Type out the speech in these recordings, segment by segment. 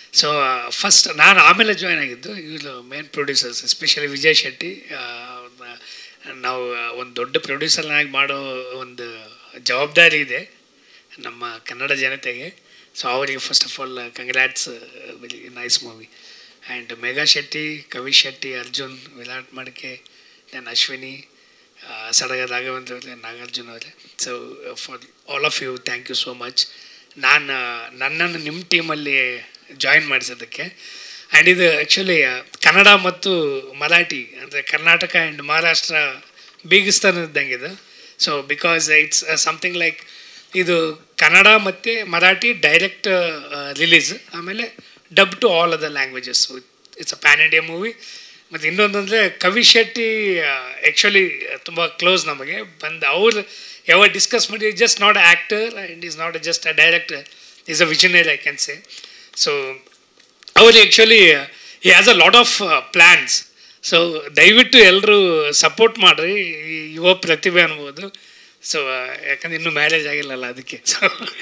so first ನಾನು ಆಮೇಲೆ join ಆಗಿದ್ದು ಇವರು main producers especially Vijay Shetty ಆ, ಅವ್ರ್ನ ನಾವು ಒಂದು ದೊಡ್ಡ ಪ್ರೊಡ್ಯೂಸರ್ನಾಗಿ ಮಾಡೋ ಒಂದು ಜವಾಬ್ದಾರಿ ಇದೆ ನಮ್ಮ ಕನ್ನಡ ಜನತೆಗೆ ಸೊ ಅವರಿಗೆ first of all congrats very nice movie and Megha Shetty Kavi Shetty Arjun Virat ಮಡಿಕೆ ದೆನ್ ಅಶ್ವಿನಿ ಆ, ಸಡಗ ರಾಘವೇಂದ್ರ ಅವರೇ ನಾಗಾರ್ಜುನ ಅವರೇ so for all of you thank you so much ನಾನು ನನ್ನನ್ನು ನಿಮ್ಮ ಟೀಮಲ್ಲಿ ಜಾಯಿನ್ ಮಾಡಿಸೋದಕ್ಕೆ ಆ್ಯಂಡ್ ಇದು ಆ್ಯಕ್ಚುಲಿ ಕನ್ನಡ ಮತ್ತು ಮರಾಠಿ ಅಂದರೆ ಕರ್ನಾಟಕ ಆ್ಯಂಡ್ ಮಹಾರಾಷ್ಟ್ರ ಬೀಗಿಸ್ತಾನದ್ದಂಗೆ ಇದು so because it's something like ಇದು ಕನ್ನಡ ಮತ್ತು ಮರಾಠಿ ಡೈರೆಕ್ಟ್ ರಿಲೀಸ್ ಆಮೇಲೆ dub to all other languages it's a pan India movie ಮತ್ತು ಇನ್ನೊಂದಂದರೆ ಕವಿ ಶೆಟ್ಟಿ ಆ್ಯಕ್ಚುಲಿ ತುಂಬ ಕ್ಲೋಸ್ ನಮಗೆ ಬಂದು ಅವ್ರು ಯಾವಾಗ ಡಿಸ್ಕಸ್ ಮಾಡಿ just not a actor and is not just a director is a visionary I can say so ಅವರು ಆ್ಯಕ್ಚುಲಿ ಈ has a lot of plans so ದಯವಿಟ್ಟು ಎಲ್ಲರೂ ಸಪೋರ್ಟ್ ಮಾಡಿರಿ ಈ ಯುವ ಪ್ರತಿಭೆ ಅನ್ಬೋದು ಸೊ ಯಾಕಂದ್ರೆ ಇನ್ನೂ ಮ್ಯಾರೇಜ್ ಆಗಿಲ್ಲಲ್ಲ ಅದಕ್ಕೆ ಸೊ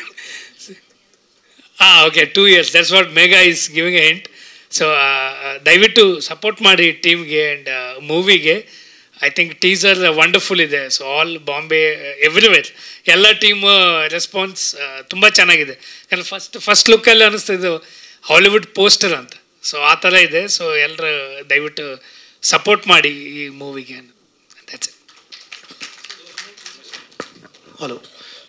ಹಾಂ okay two years that's what Megha is giving a hint so ದಯವಿಟ್ಟು ಸಪೋರ್ಟ್ ಮಾಡಿ ಟೀಮ್ಗೆ ಆ್ಯಂಡ್ ಮೂವಿಗೆ ಐ ಥಿಂಕ್ ಟೀಸರ್ ವಂಡರ್ಫುಲ್ ಇದೆ ಸೊ ಆಲ್ ಬಾಂಬೆ ಎವ್ರಿವೇರ್ ಎಲ್ಲ ಟೀಮ್ ರೆಸ್ಪಾನ್ಸ್ ತುಂಬ ಚೆನ್ನಾಗಿದೆ ಯಾಕಂದ್ರೆ ಫಸ್ಟ್ ಫಸ್ಟ್ ಲುಕ್ಕಲ್ಲಿ ಅನ್ನಿಸ್ತಿದ್ದು ಹಾಲಿವುಡ್ ಪೋಸ್ಟರ್ ಅಂತ ಸೊ ಆ ಥರ ಇದೆ ಸೊ ಎಲ್ಲರೂ ದಯವಿಟ್ಟು ಸಪೋರ್ಟ್ ಮಾಡಿ ಈ ಮೂವಿಗೆ ದಟ್ಸ್ ಹಲೋ